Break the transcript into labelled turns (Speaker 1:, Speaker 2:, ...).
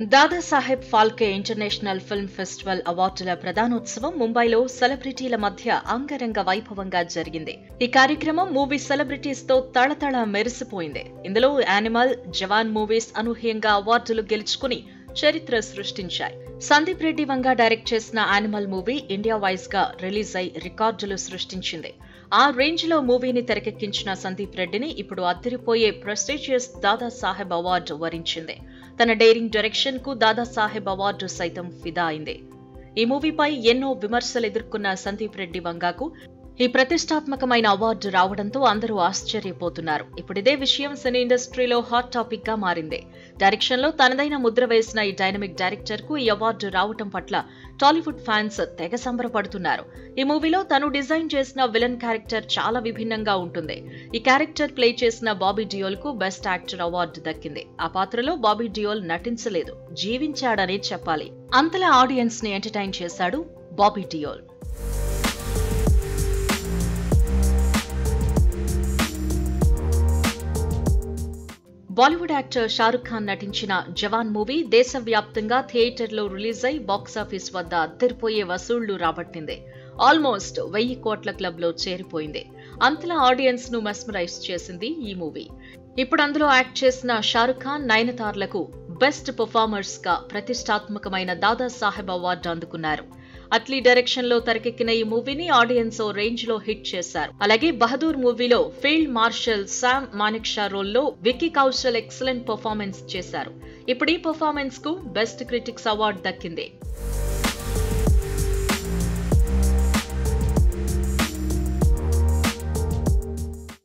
Speaker 1: Dadasaheb Phalke international film festival అవార్డుల ప్రధానోత్సవం ముంబైలో సెలబ్రిటీల మధ్య అంగరంగ వైభవంగా జరిగింది ఈ కార్యక్రమం మూవీ సెలబ్రిటీస్ తో తళతళ మెరిసిపోయింది ఇందులో యానిమల్ జవాన్ మూవీస్ అనూహ్యంగా అవార్డులు గెలుచుకుని చరిత్ర సృష్టించాయి సందీప్ రెడ్డి వంగ డైరెక్ట్ చేసిన యానిమల్ మూవీ ఇండియా వైజ్ గా రిలీజ్ అయి రికార్డులు సృష్టించింది ఆ రేంజ్ లో మూవీని తెరకెక్కించిన సందీప్ రెడ్డిని ఇప్పుడు అద్దరిపోయే ప్రెస్టీజియస్ దాదా సాహెబ్ అవార్డు వరించింది తన డైరింగ్ డైరెక్షన్ కు దాదా సాహెబ్ అవార్డు సైతం ఫిదా అయింది ఈ మూవీపై ఎన్నో విమర్శలు ఎదుర్కొన్న సందీప్ రెడ్డి వంగాకు ఈ ప్రతిష్టాత్మకమైన అవార్డు రావడంతో అందరూ ఆశ్చర్యపోతున్నారు ఇప్పుడు ఇదే విషయం సినీ ఇండస్ట్రీలో హాట్ టాపిక్ గా మారింది డైరెక్షన్ లో తనదైన ముద్ర వేసిన ఈ డైనమిక్ డైరెక్టర్ కు ఈ అవార్డు రావటం పట్ల టాలీవుడ్ ఫ్యాన్స్ తెగ సంబరపడుతున్నారు ఈ మూవీలో తను డిజైన్ చేసిన విలన్ క్యారెక్టర్ చాలా విభిన్నంగా ఉంటుంది ఈ క్యారెక్టర్ ప్లే చేసిన బాబీ డియోల్ కు బెస్ట్ యాక్టర్ అవార్డు దక్కింది ఆ పాత్రలో బాబీ డియోల్ నటించలేదు జీవించాడనే చెప్పాలి అంతలా ఆడియన్స్ ని ఎంటర్టైన్ చేశాడు బాబీ డియోల్ బాలీవుడ్ యాక్టర్ షారుఖ్ ఖాన్ నటించిన జవాన్ మూవీ దేశవ్యాప్తంగా థియేటర్లో రిలీజ్ అయి బాక్సాఫీస్ వద్ద అద్దరిపోయే వసూళ్లు రాబట్టింది ఆల్మోస్ట్ వెయ్యి కోట్ల క్లబ్ లో చేరిపోయింది అంతలా ఆడియన్స్ ను మెస్మరైజ్ చేసింది ఈ మూవీ ఇప్పుడు అందులో యాక్ట్ చేసిన షారుఖ్ ఖాన్ నయనతార్లకు బెస్ట్ పర్ఫార్మర్స్ గా ప్రతిష్టాత్మకమైన దాదా సాహెబ్ అవార్డు అందుకున్నారు అట్లీ డైరెక్షన్ లో తెరకెక్కిన ఈ మూవీని ఆడియన్స్ ఓ రేంజ్ లో హిట్ చేశారు అలాగే బహదూర్ మూవీలో field marshal Sam Manekshaw రోల్లో విక్కీ కౌశల్ ఎక్సలెంట్ పర్ఫార్మెన్స్ చేశారు ఇప్పుడు ఈ పర్ఫార్మెన్స్ కు బెస్ట్ క్రిటిక్స్ అవార్డు దక్కింది